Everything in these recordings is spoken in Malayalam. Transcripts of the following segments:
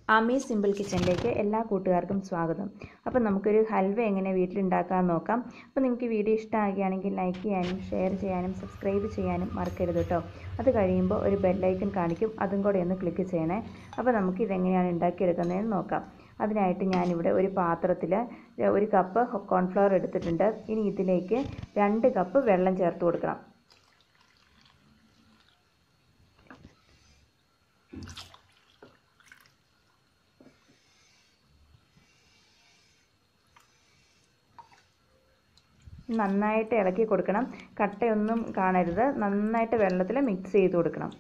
ആമി സിമ്പിൾ കിച്ചണിലേക്ക് എല്ലാ കൂട്ടുകാർക്കും സ്വാഗതം അപ്പോൾ നമുക്കൊരു ഹൽവ എങ്ങനെ വീട്ടിലുണ്ടാക്കാൻ നോക്കാം അപ്പോൾ നിങ്ങൾക്ക് ഈ വീഡിയോ ഇഷ്ടമാകുകയാണെങ്കിൽ ലൈക്ക് ചെയ്യാനും ഷെയർ ചെയ്യാനും സബ്സ്ക്രൈബ് ചെയ്യാനും മറക്കരുത് കേട്ടോ അത് കഴിയുമ്പോൾ ഒരു ബെല്ലൈക്കൺ കാണിക്കും അതും കൂടെ ഒന്ന് ക്ലിക്ക് ചെയ്യണേ അപ്പോൾ നമുക്ക് ഇതെങ്ങനെയാണ് ഉണ്ടാക്കിയെടുക്കുന്നതെന്ന് നോക്കാം അതിനായിട്ട് ഞാനിവിടെ ഒരു പാത്രത്തിൽ ഒരു കപ്പ് കോൺഫ്ലവർ എടുത്തിട്ടുണ്ട് ഇനി ഇതിലേക്ക് രണ്ട് കപ്പ് വെള്ളം ചേർത്ത് കൊടുക്കണം നന്നായിട്ട് ഇളക്കി കൊടുക്കണം കട്ടയൊന്നും കാണരുത് നന്നായിട്ട് വെള്ളത്തിൽ മിക്സ് ചെയ്ത് കൊടുക്കണം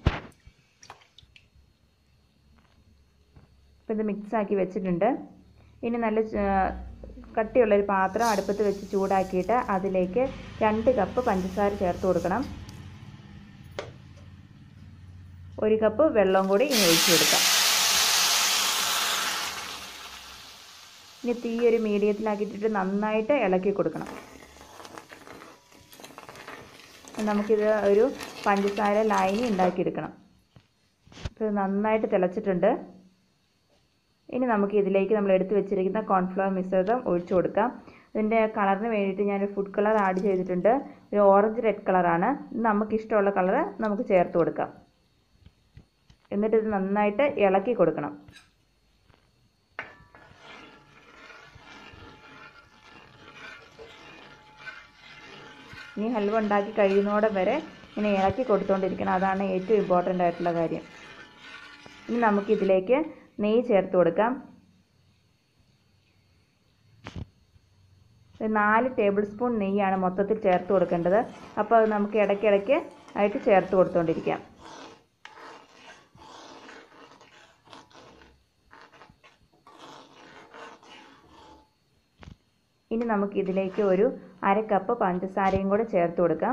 അപ്പോൾ ഇത് മിക്സാക്കി വെച്ചിട്ടുണ്ട് ഇനി നല്ല കട്ടിയുള്ളൊരു പാത്രം അടുപ്പത്ത് വെച്ച് ചൂടാക്കിയിട്ട് അതിലേക്ക് രണ്ട് കപ്പ് പഞ്ചസാര ചേർത്ത് കൊടുക്കണം ഒരു കപ്പ് വെള്ളം കൂടി ഇനി ഒഴിച്ചു കൊടുക്കാം ഇനി തീ ഒരു മീഡിയത്തിലാക്കിയിട്ടിട്ട് നന്നായിട്ട് ഇളക്കി കൊടുക്കണം നമുക്കിത് ഒരു പഞ്ചസാര ലായനി ഉണ്ടാക്കിയെടുക്കണം അപ്പോൾ നന്നായിട്ട് തിളച്ചിട്ടുണ്ട് ഇനി നമുക്ക് ഇതിലേക്ക് നമ്മൾ എടുത്തു വെച്ചിരിക്കുന്ന കോൺഫ്ലവർ മിശ്രിതം ഒഴിച്ചു കൊടുക്കാം ഇതിൻ്റെ കളറിന് വേണ്ടിയിട്ട് ഞാൻ ഫുഡ് കളർ ആഡ് ചെയ്തിട്ടുണ്ട് ഒരു ഓറഞ്ച് റെഡ് കളറാണ് നമുക്കിഷ്ടമുള്ള കളർ നമുക്ക് ചേർത്ത് കൊടുക്കാം എന്നിട്ട് ഇത് നന്നായിട്ട് ഇളക്കി കൊടുക്കണം ഇനി ഹൽവ ഉണ്ടാക്കി കഴിയുന്നോടെ വരെ ഇങ്ങനെ ഇളക്കി കൊടുത്തുകൊണ്ടിരിക്കണം അതാണ് ഏറ്റവും ഇമ്പോർട്ടൻ്റ് ആയിട്ടുള്ള കാര്യം ഇനി നമുക്കിതിലേക്ക് നെയ്യ് ചേർത്ത് കൊടുക്കാം നാല് ടേബിൾ സ്പൂൺ നെയ്യാണ് മൊത്തത്തിൽ ചേർത്ത് കൊടുക്കേണ്ടത് അപ്പോൾ അത് നമുക്ക് ഇടയ്ക്കിടയ്ക്ക് ആയിട്ട് ചേർത്ത് കൊടുത്തുകൊണ്ടിരിക്കാം ഇനി നമുക്ക് ഇതിലേക്ക് ഒരു അര കപ്പ് പഞ്ചസാരയും കൂടെ ചേർത്ത് കൊടുക്കാം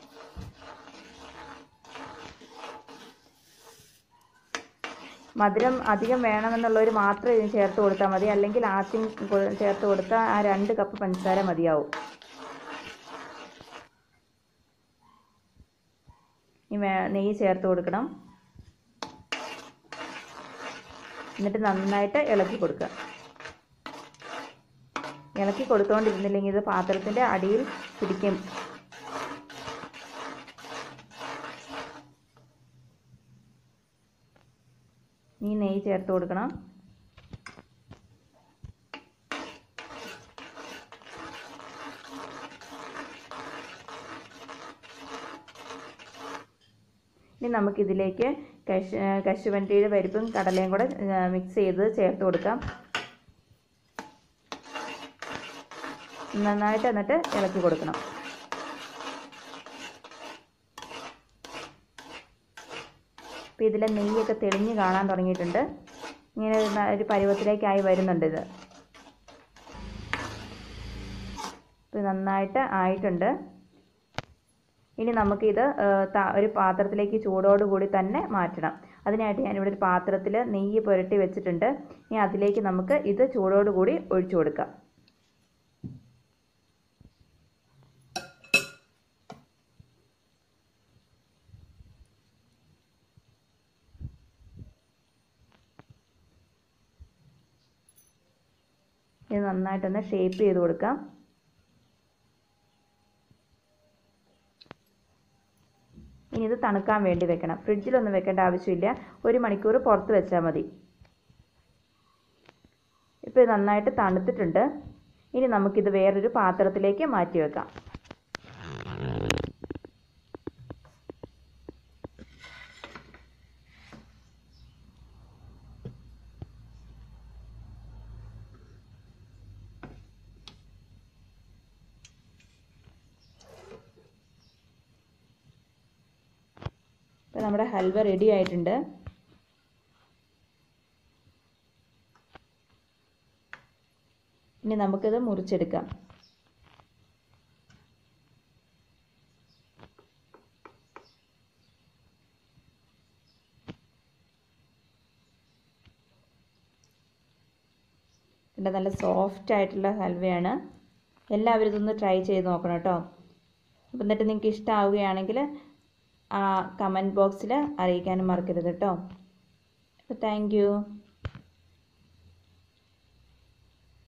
മധുരം അധികം വേണമെന്നുള്ളവർ മാത്രം ഇതിന് ചേർത്ത് കൊടുത്താൽ മതി അല്ലെങ്കിൽ ആദ്യം ചേർത്ത് കൊടുത്താൽ ആ രണ്ട് കപ്പ് പഞ്ചസാര മതിയാവും ഈ നെയ്യ് ചേർത്ത് കൊടുക്കണം എന്നിട്ട് നന്നായിട്ട് ഇളക്കി കൊടുക്കുക ഇളക്കി കൊടുത്തുകൊണ്ടിരുന്നില്ലെങ്കിൽ ഇത് പാത്രത്തിൻ്റെ അടിയിൽ പിടിക്കും ഈ നെയ്യ് ചേർത്ത് കൊടുക്കണം ഇനി നമുക്കിതിലേക്ക് കശു കശുവണ്ടിയുടെ പരിപ്പും കടലയും കൂടെ മിക്സ് ചെയ്ത് ചേർത്ത് കൊടുക്കാം നന്നായിട്ട് എന്നിട്ട് ഇളക്കി കൊടുക്കണം അപ്പോൾ ഇതിലെ നെയ്യൊക്കെ തെളിഞ്ഞ് കാണാൻ തുടങ്ങിയിട്ടുണ്ട് ഇങ്ങനെ ഒരു പരുവത്തിലേക്കായി വരുന്നുണ്ട് ഇത് ഇത് നന്നായിട്ട് ആയിട്ടുണ്ട് ഇനി നമുക്കിത് ഒരു പാത്രത്തിലേക്ക് ചൂടോടുകൂടി തന്നെ മാറ്റണം അതിനായിട്ട് ഞാനിവിടെ ഒരു പാത്രത്തിൽ നെയ്യ് പുരട്ടി വെച്ചിട്ടുണ്ട് ഇനി അതിലേക്ക് നമുക്ക് ഇത് ചൂടോടുകൂടി ഒഴിച്ചു കൊടുക്കാം ഇത് നന്നായിട്ടൊന്ന് ഷേപ്പ് ചെയ്ത് കൊടുക്കാം ഇനി ഇത് തണുക്കാൻ വേണ്ടി വെക്കണം ഫ്രിഡ്ജിലൊന്നും വെക്കേണ്ട ആവശ്യമില്ല ഒരു മണിക്കൂർ പുറത്ത് വെച്ചാൽ മതി ഇപ്പോൾ ഇത് നന്നായിട്ട് തണുത്തിട്ടുണ്ട് ഇനി നമുക്കിത് വേറൊരു പാത്രത്തിലേക്ക് മാറ്റി വെക്കാം ഇപ്പോൾ നമ്മുടെ ഹൽവ റെഡി ആയിട്ടുണ്ട് ഇനി നമുക്കിത് മുറിച്ചെടുക്കാം ഇതിൻ്റെ നല്ല സോഫ്റ്റ് ആയിട്ടുള്ള ഹൽവയാണ് എല്ലാവരും ഇതൊന്ന് ട്രൈ ചെയ്ത് നോക്കണം കേട്ടോ അപ്പം എന്നിട്ട് നിങ്ങൾക്ക് ഇഷ്ടമാവുകയാണെങ്കിൽ ആ കമൻറ്റ് ബോക്സിൽ അറിയിക്കാനും മറക്കരുത് കേട്ടോ അപ്പോൾ താങ്ക്